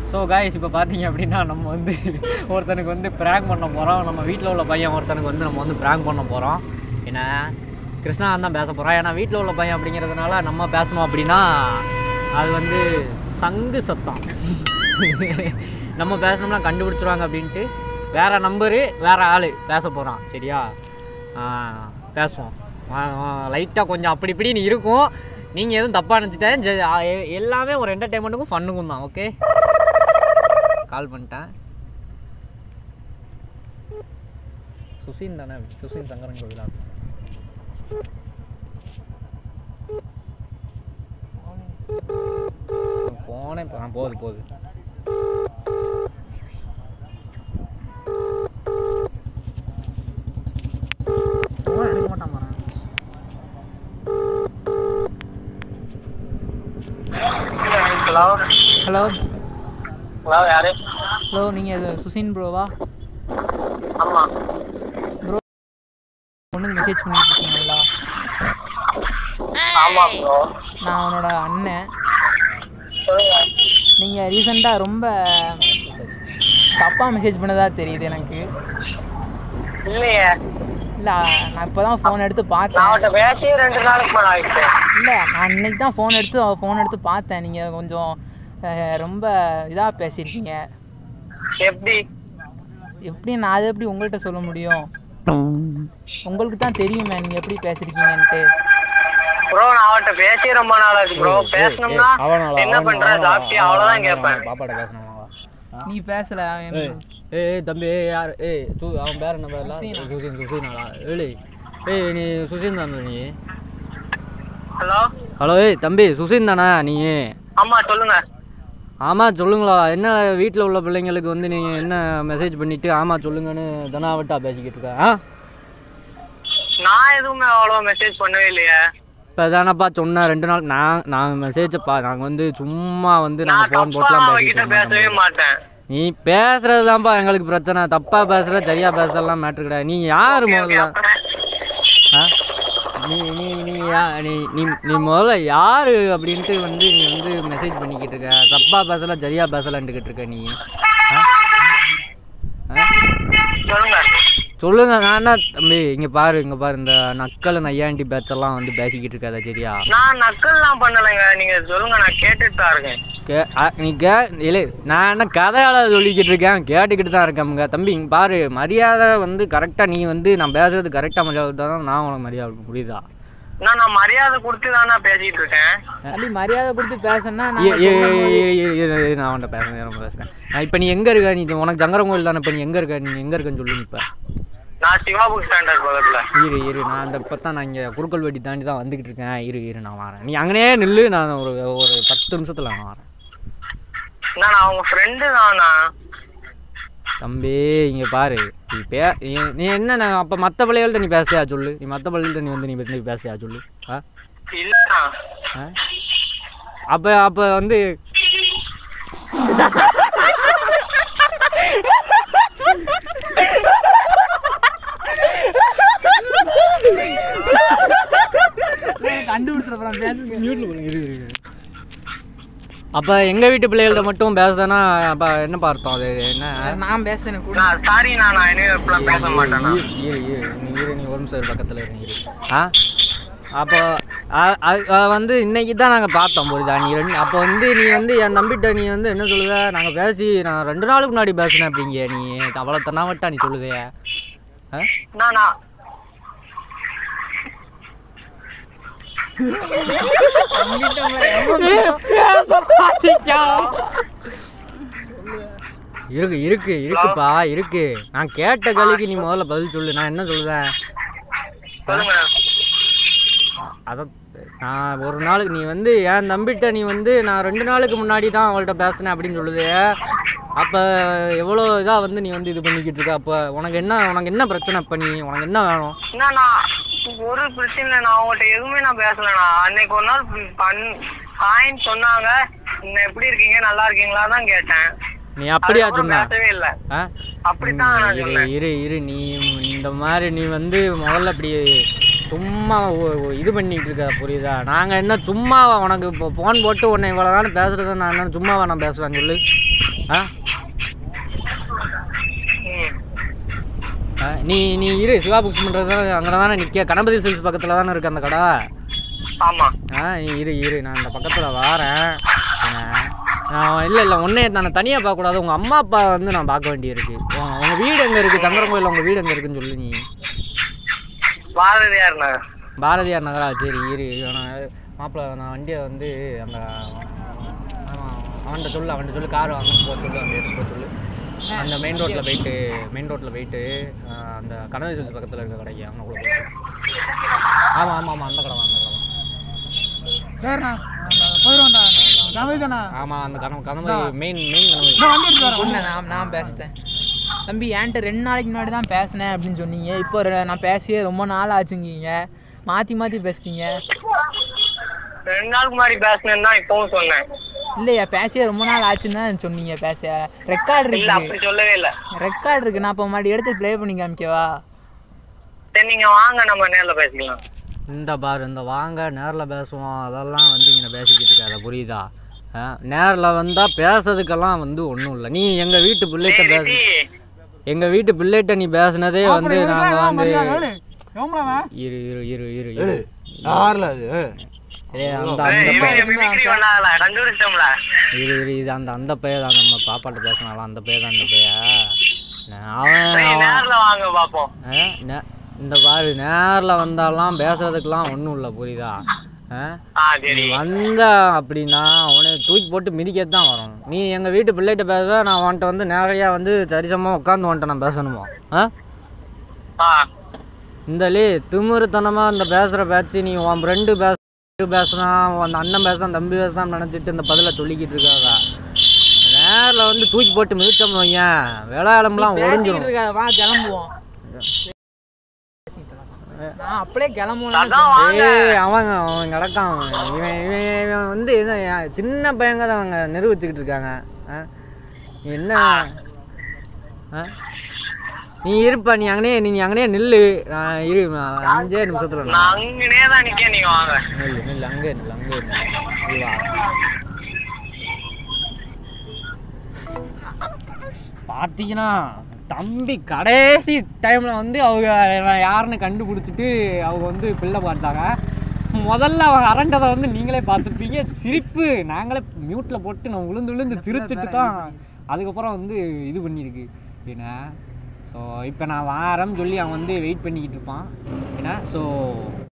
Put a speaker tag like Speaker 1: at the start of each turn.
Speaker 1: So guys இப்போ பார்த்தீங்க அப்படின்னா நம்ம வந்து ஒருத்தனுக்கு வந்து ப்ராங்க் பண்ண போகிறோம் நம்ம வீட்டில் உள்ள பையன் ஒருத்தனுக்கு வந்து நம்ம வந்து ப்ராங்க் பண்ண போகிறோம் என்ன கிருஷ்ணா தான் பேச போகிறோம் ஏன்னா வீட்டில் உள்ள பையன் அப்படிங்கிறதுனால நம்ம பேசணும் அப்படின்னா அது வந்து சங்கு சத்தம் நம்ம பேசணும்னா கண்டுபிடிச்சிருவாங்க அப்படின்ட்டு வேறு நம்பரு வேறு ஆள் பேச போகிறான் சரியா ஆ, பேசுவோம் லைட்டாக கொஞ்சம் அப்படி இப்படின்னு இருக்கும் நீங்கள் எதுவும் தப்பாக நினச்சிட்டேன் ஜ- ஆ, எ- எல்லாமே ஒரு என்டர்டைன்மெண்ட்டுக்கும் ஃபன்னுக்கும் தான் ஓகே கால் பண்ணிட்டேன் சுசீன் தானே சுசீன் சங்கரன் கோவிலா போனே போகுது போகுது ஃபோன் எடுக்க மாட்டான் பாரேன்.
Speaker 2: ஹலோ
Speaker 3: ஹலோ
Speaker 2: ஹலோ யாரு
Speaker 3: ஹலோ நீங்கள் இது சுசின் ப்ரோவா
Speaker 2: ஆமா
Speaker 3: பொண்ணுக்கு மெசேஜ் பண்ணிட்டு இருக்கீங்களா
Speaker 2: ஆமா ப்ரோ
Speaker 3: நான் அவனோட அண்ணன்
Speaker 2: சொல்லுங்க
Speaker 3: நீங்கள் ரீசெண்டாக ரொம்ப தப்பாக மெசேஜ் பண்ணதா தெரியுது எனக்கு
Speaker 2: இல்லையே
Speaker 3: இல்லை நான் இப்போ தான் ஃபோன் எடுத்து
Speaker 2: நான்
Speaker 3: பார்த்தேன்
Speaker 2: அவன்கிட்ட பேசி ரெண்டு நாளுக்கு மேல ஆயிடுச்சு
Speaker 3: இல்லை நான் இன்னைக்கு தான் ஃபோன் எடுத்து ஃபோன் எடுத்து பார்த்தேன் நீங்கள் கொஞ்சம் அஹ், ரொம்ப இதாக பேசியிருக்கீங்க
Speaker 2: எப்படி
Speaker 3: எப்படி நான் அதை எப்படி உங்கள்கிட்ட சொல்ல முடியும் உங்களுக்கு தான் தெரியுமே நீங்கள் எப்படி பேசியிருக்கீங்கன்ட்டு
Speaker 2: ப்ரோ நான் அவன்கிட்ட பேசி ரொம்ப நாள் ஆச்சு ப்ரோ
Speaker 1: ஏய்,
Speaker 2: பேசணும்னா
Speaker 1: ஏய், அவனால,
Speaker 2: என்ன
Speaker 1: அவனால,
Speaker 2: பண்ற
Speaker 1: அவனால,
Speaker 2: சாப்பிட்டியா அவ்வளவுதான் கேட்பேன்
Speaker 1: பாப்பாட்ட பேசணும்
Speaker 3: நீ பேசலை
Speaker 1: ஏய் ஏய் தம்பி ஏய் யார் ஏய் சு அவன் பேர் என்ன பேர்ல
Speaker 3: சுசீனா.
Speaker 1: சுசீன் சுசீனாடா ஏழு ஏய் நீ சுசீன் தானே நீ
Speaker 2: ஹலோ
Speaker 1: ஹலோ ஏய் தம்பி சுசீன் தானே நீ
Speaker 2: ஆமா சொல்லுங்க
Speaker 1: ஆமாம் சொல்லுங்களா என்ன வீட்டில் உள்ள பிள்ளைங்களுக்கு வந்து நீங்கள் என்ன மெசேஜ் பண்ணிவிட்டு ஆமாம் சொல்லுங்கன்னு தனாவட்டா பேசிக்கிட்டு இருக்க ஆ
Speaker 2: நான் எதுவுமே அவ்வளோ மெசேஜ் பண்ணவே இல்லையே
Speaker 1: இப்போ தானப்பா சொன்னேன் ரெண்டு நாள் நான் நாங்கள் மெசேஜப்பா நாங்கள் வந்து சும்மா வந்து
Speaker 2: நான்
Speaker 1: நாங்கள் ஃபோன்
Speaker 2: தப்பா
Speaker 1: போட்டுலாம்
Speaker 2: அவகிட்ட பேசவே
Speaker 1: பேசிக்கிட்டு
Speaker 2: மாட்டேன்
Speaker 1: நீ பேசுறது தான்ப்பா எங்களுக்கு பிரச்சனை தப்பாக பேசுகிற சரியாக பேசுறதெல்லாம் மேட்ரு கிடையாது நீ யார்
Speaker 2: Okay, okay,
Speaker 1: முதல்ல
Speaker 2: அப்புறம்
Speaker 1: ஆ? நீ நீ நீ யா- நீ நீ நீ முதல்ல யாரு அப்படின்ட்டு வந்து நீ வந்து மெசேஜ் பண்ணிக்கிட்டு இருக்க தப்பா பேசல சரியா பேசலன்ட்டுக்கிட்டு இருக்க நீ ஆ? ஆ?
Speaker 2: சொல்லுங்க
Speaker 1: சொல்லுங்க நான் என்ன தம்பி இங்க பாரு இங்க பாரு இந்த நக்கல் நையாண்டி பேச்செல்லாம் வந்து பேசிக்கிட்டு இருக்காத சரியா
Speaker 2: நான் நக்கல்லாம் பண்ணலைங்க நீங்க சொல்லுங்க நான் கேட்டுட்டு தான் இருக்கேன்
Speaker 1: கே அ, நீ கே இல்லை நான் என்ன கதையால சொல்லிக்கிட்டு இருக்கேன் கேட்டுக்கிட்டு தான் இருக்கேங்க தம்பி இங்க பாரு மரியாதை வந்து கரெக்டாக நீ வந்து நான் பேசுறது கரெக்டாக மரியாதை தான் நான் உனக்கு மரியாதை கொடுப்பேன். புரியுதா
Speaker 2: நான் நான் மரியாதை கொடுத்து தானே பேசிட்டு இருக்கேன்
Speaker 3: அப்படி மரியாதை கொடுத்து பேசணும்னா
Speaker 1: ஏ,
Speaker 3: நான்
Speaker 1: ஏ,
Speaker 3: சொல்லும் போது-
Speaker 1: ஏ, ஏ, ஏ, ஏ, நான் அவன்கிட்ட பேசுறேன் நான் பேசுறேன் நான் இப்போ நீ எங்கே இருக்க நீ உனக்கு சங்கரன் கோயில் தானே இப்போ நீ எங்கே இருக்க நீ எங்கே இருக்கன்னு சொல்லு இப்போ
Speaker 2: நான் சிவா புக் ஸ்டாண்டர்ட் பக்கத்துல
Speaker 1: இரு இரு நான் அந்த இப்போ தான் நான் இங்கே குறுக்கல் வெட்டி தாண்டி தான் வந்துக்கிட்டு இருக்கேன் இரு இரு நான் வரேன் நீ அங்கனே நில்லு நான் ஒரு ஒரு பத்து நிமிஷத்தில் நான் வரேன்
Speaker 2: நான் அவங்க ஃப்ரெண்டு தானா
Speaker 1: தம்பி இங்கே பாரு நீ பே நீ- நீ என்ன நான் அப்போ மற்ற பிள்ளைகள்ட்ட நீ பேசுறியா சொல்லு நீ மற்ற பிள்ளைகள்ட்ட நீ வந்து நீ வந்து பேசுறியா சொல்லு ஆ
Speaker 2: இல்ல
Speaker 1: ஆ அப்போ அப்போ வந்து
Speaker 3: கண்டுபிடிச்சிட பேசுங்க
Speaker 1: அப்போ எங்கள் வீட்டு பிள்ளைகள்ட்ட மட்டும் பேசுறேன்னா அப்போ என்ன பார்த்தோம் அது என்ன
Speaker 3: நான் பேசுறேன் கூட
Speaker 2: நான் சாரி நான் நான் இனிமே இப்பெல்லாம் பேச மாட்டேனா
Speaker 1: இரு இரு இரு நீ இரு நீ ஒரு நிமிஷம் இரு பக்கத்தில் இரு இரு ஆ அப்போ அ- அது அது வந்து இன்னைக்கு தான் நாங்கள் பார்த்தோம் புரியுதா நீ ரெண்டு அப்போ வந்து நீ வந்து என் நம்பிட்ட நீ வந்து என்ன சொல்லுத நாங்கள் பேசி நான் ரெண்டு நாளுக்கு முன்னாடி பேசினேன் அப்படிங்க நீ அவ்வளோ தன்னாவட்டா நீ சொல்லுதே ஆ
Speaker 2: நான் நான்
Speaker 1: இருக்கு இருக்கு இருக்குப்பா இருக்கு நான் கேட்ட கேள்விக்கு நீ முதல்ல பதில் சொல்லு நான் என்ன சொல்லுதேன்
Speaker 2: சொல்லுங்க
Speaker 1: அதை நான் ஒரு நாளுக்கு நீ வந்து என் தம்பிட்ட நீ வந்து நான் ரெண்டு நாளுக்கு முன்னாடி தான் அவள்கிட்ட பேசினேன் அப்படின்னு சொல்லுது அப்போ எவ்வளோ இதாக வந்து நீ வந்து இது பண்ணிக்கிட்டு இருக்க அப்போ உனக்கு என்ன உனக்கு என்ன பிரச்சனை இப்போ நீ உனக்கு என்ன வேணும்
Speaker 2: என்ன நான் ஒரு பிரச்சனை இல்லை நான் அவங்கள்ட்ட எதுவுமே நான் பேசலண்ணா அன்னைக்கு ஒரு நாள் பண் ஹாய்ன்னு சொன்னாங்க என்ன எப்படி இருக்கீங்க நல்லா இருக்கீங்களா தான் கேட்டேன்
Speaker 1: நீ அப்படியா
Speaker 2: அதுக்கப்புறம்
Speaker 1: சொன்ன
Speaker 2: பேசவே இல்லை
Speaker 1: ஆ
Speaker 2: அப்படித்தான் நான்
Speaker 1: இரு
Speaker 2: சொன்னேன்
Speaker 1: இரு இரு நீ இந்த மாதிரி நீ வந்து முதல்ல அப்படி சும்மா ஒ- ஒ- இது பண்ணிட்டு இருக்க புரியுதா நாங்கள் என்ன சும்மா உனக்கு இப்போ ஃபோன் போட்டு உன்னை இவ்வளோ தானே பேசுறது நான் என்ன சும்மாவா நான் பேசுவேன் சொல்லு ஆ
Speaker 2: ம்
Speaker 1: ஆ, நீ நீ இரு சிவா புக்ஸ் பண்ணுறது அங்கே தானே நிற்க கணபதி சில்ஸ் பக்கத்தில் தானே இருக்கு அந்த கடை
Speaker 2: ஆமா
Speaker 1: ஆ நீ இரு இரு நான் இந்த பக்கத்தில் வாரேன் இல்லை இல்லை உன்னைய நான் தனியாக பார்க்கக்கூடாது உங்கள் அம்மா அப்பா வந்து நான் பார்க்க வேண்டியிருக்கு உங்க- உங்க வீடு எங்கே இருக்குது சந்திரன் கோயில் உங்கள் வீடு எங்கே இருக்குன்னு சொல்லு நீ
Speaker 2: பாரதியார் நகர்
Speaker 1: பாரதியார் நகரா சரி இரு நான் மாப்பிள்ளை நான் வண்டியை வந்து அந்த அவன்கிட்ட சொல்லு அவன்கிட்ட சொல்லு கார் வாங்க போக சொல்லு அவன் எடுத்து போக சொல்லு அந்த மெயின் ரோட்டில் போயிட்டு மெயின் ரோட்டில் போயிட்டு ஆ, அந்த கனவு சொல்லி பக்கத்தில் இருக்க கடைக்கு அவனுக்குள்ள போய் ஆமாம் ஆமாம் ஆமாம் அந்த கடை தான், அந்த கடை தான்.
Speaker 4: சரிண்ணா போயிடுவோம்டா கனவு தானே
Speaker 1: ஆமாம் அந்த கனவு கனவு மெயின் மெயின் கனவு
Speaker 4: வண்டி எடுத்து வரேன்
Speaker 3: ஒன்று நான் நான் பேசுகிறேன் தம்பி என்கிட்ட ரெண்டு நாளைக்கு முன்னாடி தான் பேசினேன் அப்படின்னு சொன்னீங்க இப்போ ரெ- நான் பேசியே ரொம்ப நாள் ஆச்சுங்கீங்க மாற்றி மாற்றி பேசுறீங்க
Speaker 2: ரெண்டு நாளுக்கு முன்னாடி பேசினேன்னு தான் இப்பவும் சொன்னேன்
Speaker 3: இல்லையா பேசியே ரொம்ப நாள் ஆச்சுன்னு தான் சொன்னீங்க பேச ரெக்கார்டு
Speaker 2: இல்ல
Speaker 3: இருக்கு
Speaker 2: அப்படி சொல்லவே இல்ல
Speaker 3: ரெக்கார்டு இருக்கு நான் இப்போ மறுபடியும் எடுத்து ப்ளே பண்ணி காமிக்கவா
Speaker 2: சரி நீங்க வாங்க நம்ம நேர்ல பேசிக்கலாம்
Speaker 1: இந்த பாரு இந்த வாங்க நேரில் பேசுவோம் அதெல்லாம் வந்து இங்கே பேசிக்கிட்டு இருக்காத புரியுதா நேரில் வந்தால் பேசுறதுக்கெல்லாம் வந்து ஒன்றும் இல்லை நீ எங்கள் வீட்டு பிள்ளைகிட்ட
Speaker 2: டேய்
Speaker 1: பேச
Speaker 2: ரித்தி,
Speaker 1: எங்கள் வீட்டு பிள்ளைகிட்ட நீ பேசுனதே வந்து நாங்கள் வந்து
Speaker 4: எவ்வளோ
Speaker 1: இரு இரு இரு இரு இரு
Speaker 5: யாரில் அது
Speaker 1: ஏய், அந்த
Speaker 2: ஏய்,
Speaker 1: அந்த
Speaker 2: இவங்க
Speaker 1: பையன்
Speaker 2: mimicry பண்ணாதல, கண்டுபிடிச்சிட்டோம்ல.
Speaker 1: இரு இரு இது அந்த அந்த பையன் தான் நம்ம பாப்பாட்ட பேசினாலாம் அந்த பையன் தான் அந்த பையன் அவன்
Speaker 2: சரி,
Speaker 1: அவன்
Speaker 2: நேர்ல வாங்க பாப்போம்
Speaker 1: ஆ, நே- இந்த பாரு நேரில் வந்தாலாம் பேசுறதுக்கெல்லாம் ஒன்றும் இல்லை புரியுதா ஆ
Speaker 2: ஆ சரி
Speaker 1: நீ வந்த அப்படின்னா அவனை தூக்கி போட்டு மிதிக்க தான் வரணும் நீ எங்கள் வீட்டு பிள்ளைகிட்ட பேசுவ நான் உன்கிட்ட வந்து நிறையா வந்து சரிசமாக உட்காந்து உன்கிட்ட நான் பேசணுமா ஆ
Speaker 2: ஆ
Speaker 1: இந்த லே திமிருத்தனமாக இந்த பேசுகிற பேச்சு நீ உன் ஃப்ரெண்டு பேச பேசுனான் அந்த அண்ணன் பேசுனான் தம்பி பேசுனான் நினச்சிட்டு இந்த பதிலை சொல்லிக்கிட்டு இருக்காங்க நேரில் வந்து தூக்கி போட்டு மிதிச்சோம்னு வையன் வேளாளம்லாம்
Speaker 3: பேசிக்கிட்டு
Speaker 1: ஒழிஞ்சிரும்
Speaker 3: இருக்க வா கிளம்புவோம் நான் அப்படியே கிளம்புவோம்
Speaker 2: அதான் வாங்க
Speaker 1: ஏய் அவன் அவன் கிடக்கான் அவன். இவன் இவன் இவன் வந்து என்ன யா- சின்ன பையங்க தான் அவங்க நிரூபிச்சுக்கிட்டு இருக்காங்க ஆ? நீ என்ன ஆ? நீ இருப்பா நீ அங்கனே நீ அங்கனே நில்லு நான் இரு நான் அஞ்சே நிமிஷத்துல
Speaker 2: நான் அங்கனே தான் நிக்க நீங்க வாங்க
Speaker 1: நில்லு நில்லு அங்கே நில்லு அங்கே நில்லு நீ வா பார்த்தீங்கன்னா தம்பி கடைசி டைமில் வந்து அவங்க நான் யாருன்னு கண்டுபிடிச்சிட்டு அவங்க வந்து பிள்ளை பார்த்தாங்க முதல்ல அவங்க அரண்டதை வந்து நீங்களே பார்த்துருப்பீங்க சிரிப்பு நாங்களே மியூட்டில் போட்டு நான் விழுந்து விழுந்து சிரிச்சிட்டு தான் அதுக்கப்புறம் வந்து இது பண்ணியிருக்கு ஏன்னா ஸோ இப்போ நான் வாரேன்னு சொல்லி அவன் வந்து வெயிட் பண்ணிக்கிட்டு இருப்பான் ஏன்னா ஸோ